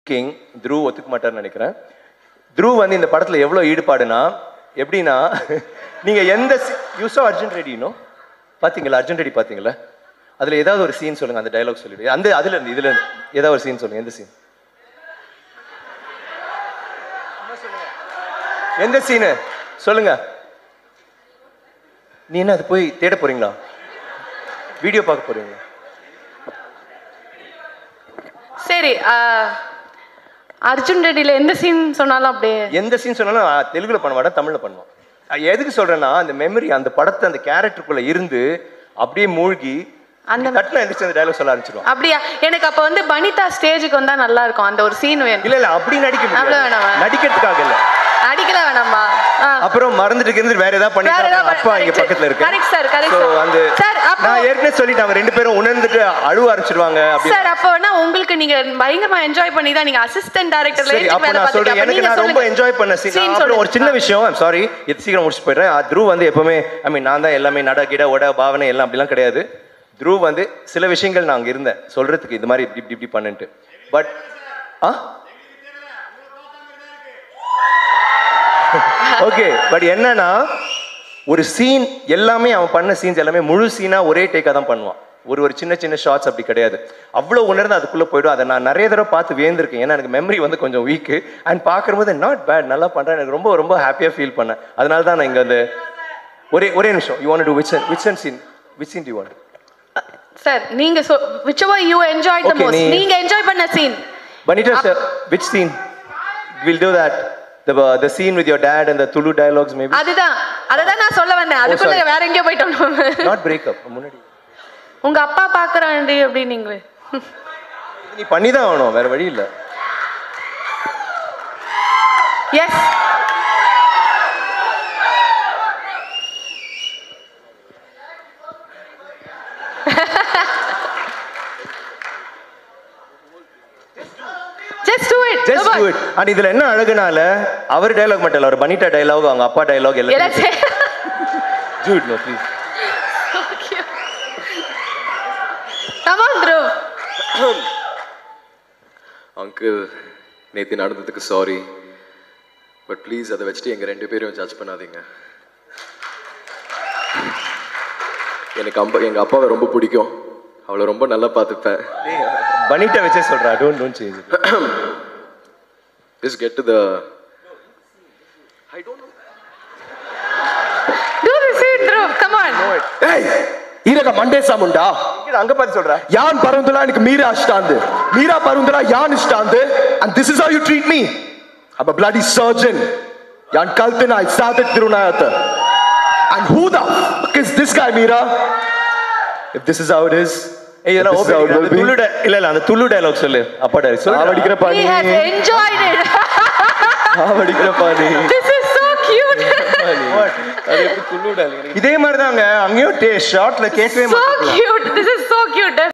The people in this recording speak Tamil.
கிங் த்ரூ ஒத்துக்க மாட்டார்னு நினைக்கிறேன் த்ரூ வந்து இந்த படத்துல எவ்வளவு ஈடுபாடுனா எப்படின்னா நீங்க எந்த யூஸோ அர்ஜுன் ரெடினோ பாத்தீங்களா அர்ஜுன் ரெடி பாத்தீங்களா அதுல ஏதாவது ஒரு சீன் சொல்லுங்க அந்த டயலாக் சொல்லிடு அந்த அதுல இருந்து இதுல இருந்து ஏதாவது ஒரு சீன் சொல்லுங்க எந்த சீன் எந்த சீனு சொல்லுங்க நீ என்ன அது போய் தேட போறீங்களா வீடியோ பார்க்க போறீங்களா சரி ஆ, அர்ஜுன் ரெட்டில எந்த சீன் சொன்னாலும் அப்படியே எந்த சீன் சொன்னாலும் நான் தெலுங்குல பண்ண மாட்டேன் தமிழ்ல பண்ணுவோம் நான் எதுக்கு சொல்றேன்னா அந்த மெமரி அந்த படத்தை அந்த கேரக்டருக்குள்ள இருந்து அப்படியே மூழ்கி அந்த- அந்த கட்டில எந்திரிச்சு அந்த டயலாக் சொல்ல ஆரம்பிச்சிடும் அப்படியா எனக்கு அப்ப வந்து பனிதா ஸ்டேஜுக்கு வந்தா நல்லா இருக்கும் அந்த ஒரு சீன் வேணும் இல்ல இல்ல அப்படி நடிக்க அவ்வளவு முடியாது வேணாமா? நடிக்கிறதுக்காக இல்ல அடிக்கல வேணாமா ஆ. அப்புறம் மறந்துட்டு இருந்து வேற ஏதாவது வேற பண்ணிட்டு ஏதாவது அப்பா இங்க correct. பக்கத்துல இருக்கு Correct sir, correct So, sir. அந்த Sir, அப்போ- நான் ஏற்கனவே சொல்லிட்டேன் அவங்க ரெண்டு பேரும் உணர்ந்துட்டு அழுவ ஆரம்பிச்சிடுவாங்க அப்படி சார் அப்போனா உங்களுக்கு நீங்க பயங்கரமா என்ஜாய் பண்ணி தான் நீங்க அசிஸ்டன்ட் டைரக்டர்ல சரி அப்ப நான் சொல்றேன் எனக்கு நான் ரொம்ப என்ஜாய் பண்ண சீன் அப்புறம் ஒரு சின்ன விஷயம் ஐம் சாரி இது சீக்கிரம் முடிச்சு போயிடுறேன் அஹ் த்ருவ் வந்து எப்பவுமே ஐ மீன் நான் தான் எல்லாமே நட கிட ஒட பாவனை எல்லாம் அப்படிலாம் கிடையாது த்ருவ் வந்து சில விஷயங்கள் நான் அங்க இருந்தேன் சொல்றதுக்கு இது மாதிரி இப்படி இப்படி இப்படி பண்ணுன்ட்டு பட் ஆ ஓகே பட் என்னன்னா ஒரு சீன் எல்லாமே அவன் பண்ண சீன்ஸ் எல்லாமே முழு சீனா ஒரே டேக்கா தான் பண்ணுவான் ஒரு ஒரு சின்ன சின்ன ஷார்ட்ஸ் அப்படி கிடையாது அவ்வளோ உணர்ந்து அதுக்குள்ள போயிடும் அதை நான் நிறைய தடவை பார்த்து வேந்திருக்கேன் ஏன்னா எனக்கு மெமரி வந்து கொஞ்சம் வீக்கு அண்ட் பார்க்கும்போது நாட் பேட் நல்லா பண்றேன் எனக்கு ரொம்ப ரொம்ப ஹாப்பியாக ஃபீல் பண்ணேன் அதனால தான் நான் இங்கே வந்து ஒரே ஒரே நிமிஷம் you want to which which and scene which scene you want sir நீங்க whichever you enjoyed the Okay, most நீ- நீங்க என்ஜாய் பண்ண scene Banita sir, which scene? We'll do that. The, uh, the scene with your dad and the Tulu dialogues maybe. அதுதான் அததான் நான் சொல்ல வந்தேன் அதுக்குள்ள sorry. வேற எங்கேயோ போயிட்டோம் நம்ம. Not breakup. முன்னாடி உங்க அப்பா பாக்குறாண்டி அப்படின்னீங்களே நீ பண்ணி தான் ஆகணும் வேற வழி இல்ல yes just do it just do it and இதுல என்ன அழகுனால அவர் டயலாக் மட்டும் இல்ல அவர் பனிட்டா டயலாக் அவங்க அப்பா டயலாக் எல்லாம் எல்லாம் Jude no please come on through uncle நேற்று நடந்ததுக்கு சாரி பட் ப்ளீஸ் அதை வச்சுட்டு எங்கள் ரெண்டு பேரையும் ஜட்ஜ் பண்ணாதீங்க எனக்கு அம்பா எங்கள் அப்பாவை ரொம்ப பிடிக்கும் அவளை ரொம்ப நல்லா பார்த்துப்பேன் பனிட்டா வச்சே சொல்றா don't don't change just get to the to this it through come on ಏಯ್ ಈರಾಗ ಮಂಡೇ ಸಾಮುಂಡಾ அங்க பார்த்து சொல்றா ಯಾನ್ ಪರುಂದಲ ನಿನಗೆ ಮೀರಾ ಇಷ್ಟ ಅಂದೆ ಮೀರಾ ಪರುಂದಲ ಯಾನ್ ಇಷ್ಟ ಅಂದೆ and this is how you treat me I'm a bloody surgeon. ಯಾನ್ ಕಲ್ತಿನ I started ತಿರುನಾಯತ And who the fuck is this guy, Meera? If this is how it is, ஏய் இதெல்லாம் This is how open it will அந்த be. துள்ளு di- இல்ல இல்ல அந்த துள்ளு டயலாக் சொல்லு அப்பா டயலாக் சொல்லு சாவடிக்கிற he பாணி has enjoyed it சாவடிக்கிற பாணி this is so cute அது எப்படி துள்ளு dialogue? இதே மாதிரி தாங்க அங்கேயும் ஷார்ட்ல கேட்கவே so மாட்டேன் cute this is so cute